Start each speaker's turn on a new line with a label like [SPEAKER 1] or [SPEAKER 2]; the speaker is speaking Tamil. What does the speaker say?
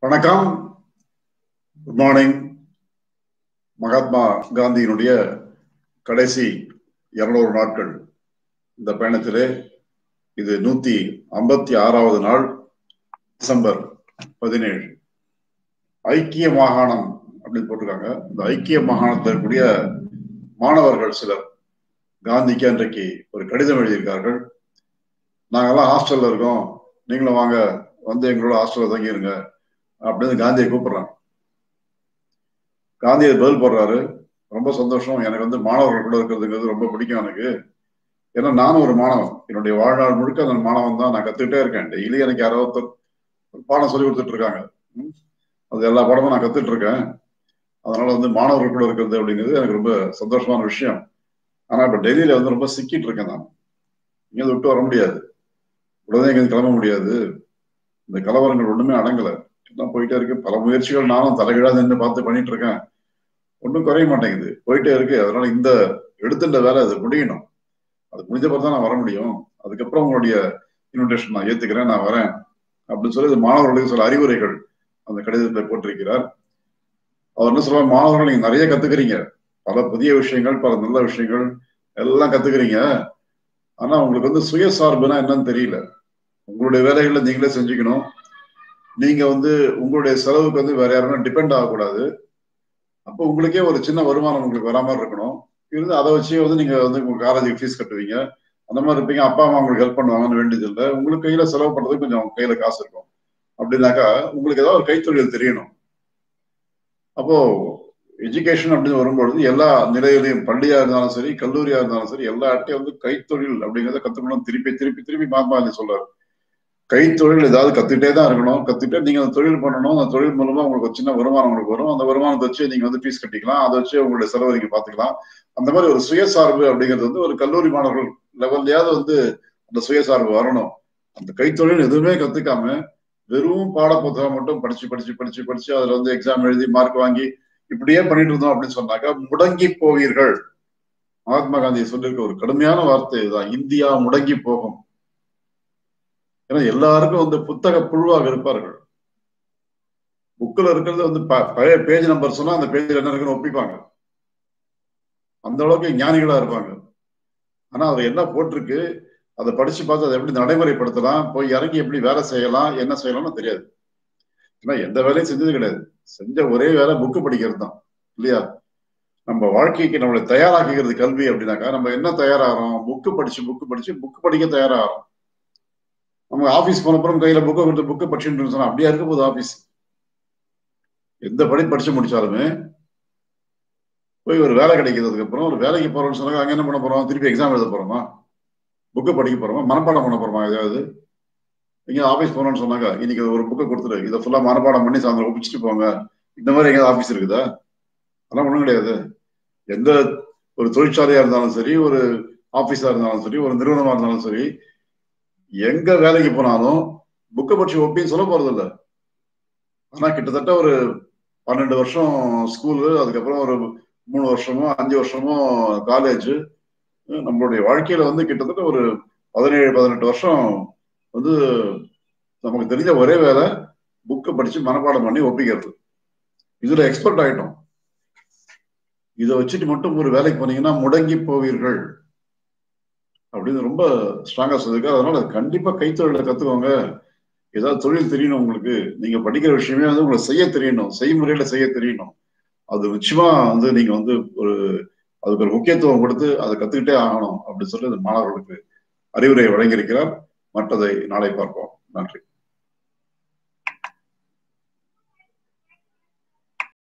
[SPEAKER 1] வணக்கம் குட் மார்னிங் மகாத்மா காந்தியினுடைய கடைசி இருநூறு நாட்கள் இந்த பயணத்திலே இது நூத்தி ஐம்பத்தி ஆறாவது நாள் டிசம்பர் பதினேழு ஐக்கிய மாகாணம் அப்படின்னு போட்டிருக்காங்க இந்த ஐக்கிய மாகாணத்தில் இருக்கக்கூடிய மாணவர்கள் சிலர் காந்திக்கு அன்றைக்கு ஒரு கடிதம் எழுதியிருக்கார்கள் நாங்கெல்லாம் ஹாஸ்டல்ல இருக்கோம் நீங்களும் வாங்க வந்து எங்களோட ஹாஸ்டல்ல தங்கிருங்க அப்படின்னு காந்தியை கூப்பிடுறாங்க காந்தியை பதில் போடுறாரு ரொம்ப சந்தோஷம் எனக்கு வந்து மாணவர்கள் கூட இருக்கிறதுங்கிறது ரொம்ப பிடிக்கும் எனக்கு ஏன்னா நானும் ஒரு மாணவன் என்னுடைய வாழ்நாள் முழுக்க அந்த மாணவன் தான் நான் கத்துக்கிட்டே இருக்கேன் டெய்லி எனக்கு யாரோ பாடம் சொல்லி கொடுத்துட்டு இருக்காங்க அது எல்லா பாடமும் நான் கத்துட்டு இருக்கேன் அதனால வந்து மாணவர்கள் கூட இருக்கிறது அப்படிங்கிறது எனக்கு ரொம்ப சந்தோஷமான விஷயம் ஆனா இப்ப டெல்லியில வந்து ரொம்ப சிக்கிட்டு இருக்கேன் நான் இங்க விட்டு வர முடியாது உடனே இங்க கிளம்ப முடியாது இந்த கலவரங்கள் ஒண்ணுமே அடங்கல எல்லாம் போயிட்டே இருக்கு பல முயற்சிகள் நானும் தலைகீழா நின்று பார்த்து பண்ணிட்டு இருக்கேன் ஒன்றும் குறைய மாட்டேங்குது போயிட்டே இருக்கு அதனால இந்த எடுத்துட்ட வேலை அது முடியணும் அது முடிஞ்ச பிறகு தான் நான் வர முடியும் அதுக்கப்புறம் உங்களுடைய இன்விடேஷன் நான் ஏத்துக்கிறேன் நான் வரேன் அப்படின்னு சொல்லி மாணவர்களுக்கு சில அறிவுரைகள் அந்த கடிதத்தை போட்டிருக்கிறார் அவர் என்ன சொல்றாரு மாணவர்கள் நீங்க நிறைய கத்துக்கிறீங்க பல புதிய விஷயங்கள் பல நல்ல விஷயங்கள் எல்லாம் கத்துக்கிறீங்க ஆனா உங்களுக்கு வந்து சுயசார்புனா என்னன்னு தெரியல உங்களுடைய வேலைகளை நீங்களே செஞ்சுக்கணும் நீங்க வந்து உங்களுடைய செலவுக்கு வந்து வேற யாருமே டிபெண்ட் ஆகக்கூடாது அப்போ உங்களுக்கே ஒரு சின்ன வருமானம் உங்களுக்கு வரா மாதிரி இருக்கணும் இருந்து அதை வச்சே வந்து நீங்க வந்து உங்க காலேஜுக்கு ஃபீஸ் கட்டுவீங்க அந்த மாதிரி இருப்பீங்க அப்பா அம்மா உங்களுக்கு ஹெல்ப் பண்ணுவாங்கன்னு வேண்டியது இல்லை உங்களுக்கு கையில செலவு பண்றதுக்கு கொஞ்சம் கையில காசு இருக்கும் அப்படின்னாக்கா உங்களுக்கு ஏதாவது ஒரு கைத்தொழில் தெரியணும் அப்போ எஜுகேஷன் அப்படின்னு வரும்பொழுது எல்லா நிலையிலையும் பள்ளியா இருந்தாலும் சரி கல்லூரியா இருந்தாலும் சரி எல்லா இடத்தையும் வந்து கைத்தொழில் அப்படிங்கிறத கத்துக்கணும் திருப்பி திருப்பி திருப்பி மகாத்மா காந்தி சொல்றாரு கைத்தொழில் ஏதாவது கத்துக்கிட்டே தான் இருக்கணும் கத்துக்கிட்டே நீங்க அந்த தொழில் பண்ணணும் அந்த தொழில் மூலமா உங்களுக்கு ஒரு சின்ன வருமானம் உங்களுக்கு வரும் அந்த வருமானத்தை வச்சு நீங்க வந்து ஃபீஸ் கட்டிக்கலாம் அதை வச்சு உங்களுடைய செலவு நீங்க பாத்துக்கலாம் அந்த மாதிரி ஒரு சுயசார்பு அப்படிங்கிறது வந்து ஒரு கல்லூரி மாணவர்கள் லெவல்லையாவது வந்து அந்த சுயசார்பு வரணும் அந்த கைத்தொழில் எதுவுமே கத்துக்காம வெறும் பாட புத்தகம் மட்டும் படிச்சு படிச்சு படிச்சு படிச்சு அதுல வந்து எக்ஸாம் எழுதி மார்க் வாங்கி இப்படியே பண்ணிட்டு இருந்தோம் அப்படின்னு சொன்னாக்கா முடங்கி போவீர்கள் மகாத்மா காந்தி சொல்லியிருக்க ஒரு கடுமையான வார்த்தை இதுதான் இந்தியா முடங்கி போகும் ஏன்னா எல்லாருக்கும் வந்து புத்தக புழுவாக இருப்பார்கள் புக்கில் இருக்கிறது வந்து பழைய பேஜ் நம்பர் சொன்னா அந்த பேஜில் என்ன இருக்குன்னு ஒப்பிப்பாங்க அந்த அளவுக்கு ஞானிகளா இருப்பாங்க ஆனா அவர் என்ன போட்டிருக்கு அதை படிச்சு பார்த்து அதை எப்படி நடைமுறைப்படுத்தலாம் போய் இறங்கி எப்படி வேலை செய்யலாம் என்ன செய்யலாம்னு தெரியாது ஏன்னா எந்த வேலையும் செஞ்சது கிடையாது செஞ்ச ஒரே வேலை புக்கு படிக்கிறது தான் இல்லையா நம்ம வாழ்க்கைக்கு நம்மளை தயாராக்கிக்கிறது கல்வி அப்படின்னாக்கா நம்ம என்ன தயாராகிறோம் புக்கு படிச்சு புக்கு படிச்சு புக்கு படிக்க தயாராகிறோம் நம்ம ஆபீஸ் போனப்புறம் கையில புக்கை கொடுத்து புக்கை படிச்சுட்டு சொன்னா அப்படியா இருக்க போகுது ஆபீஸ் எந்த படி படிச்சு முடிச்சாலுமே போய் ஒரு வேலை கிடைக்கிறதுக்கு அப்புறம் ஒரு வேலைக்கு போறோம்னு சொன்னாங்க அங்க என்ன பண்ண போறோம் திருப்பி எக்ஸாம் எழுத போறோமா புக்கை படிக்க போறோமா மனப்பாடம் பண்ண போறோமா ஏதாவது எங்க ஆபீஸ் போனோம்னு சொன்னாங்க இன்னைக்கு ஒரு புக்கை கொடுத்துரு இதை ஃபுல்லா மனப்பாடம் பண்ணி சாயந்தரம் ஒப்பிச்சுட்டு போங்க இந்த மாதிரி எங்கேயாவது ஆபீஸ் இருக்குதா அதெல்லாம் ஒண்ணும் கிடையாது எந்த ஒரு தொழிற்சாலையா இருந்தாலும் சரி ஒரு ஆபீஸா இருந்தாலும் சரி ஒரு நிறுவனமா இருந்தாலும் சரி எங்க வேலைக்கு போனாலும் புக்கை படிச்சு ஒப்பின்னு சொல்ல போறது இல்லை ஆனா கிட்டத்தட்ட ஒரு பன்னெண்டு வருஷம் ஸ்கூலு அதுக்கப்புறம் ஒரு மூணு வருஷமோ அஞ்சு வருஷமோ காலேஜ் நம்மளுடைய வாழ்க்கையில வந்து கிட்டத்தட்ட ஒரு பதினேழு பதினெட்டு வருஷம் வந்து நமக்கு தெரிஞ்ச ஒரே வேலை புக்கை படிச்சு மனப்பாடம் பண்ணி ஒப்பிக்கிறது இதுல எக்ஸ்பர்ட் ஆயிட்டோம் இதை வச்சுட்டு மட்டும் ஒரு வேலைக்கு போனீங்கன்னா முடங்கி போவீர்கள் அப்படின்னு ரொம்ப ஸ்ட்ராங்கா சொல்லியிருக்காரு அதனால கண்டிப்பா கைத்தொழில கத்துக்கோங்க ஏதாவது தொழில் தெரியணும் உங்களுக்கு நீங்க படிக்கிற விஷயமே வந்து உங்களுக்கு செய்ய தெரியணும் செய்முறையில செய்ய தெரியணும் அது நிச்சயமா வந்து நீங்க வந்து ஒரு அதுக்கு ஒரு முக்கியத்துவம் கொடுத்து அதை கத்துக்கிட்டே ஆகணும் அப்படின்னு சொல்லி மாணவர்களுக்கு அறிவுரை வழங்கியிருக்கிறார் மற்றதை நாளை பார்ப்போம் நன்றி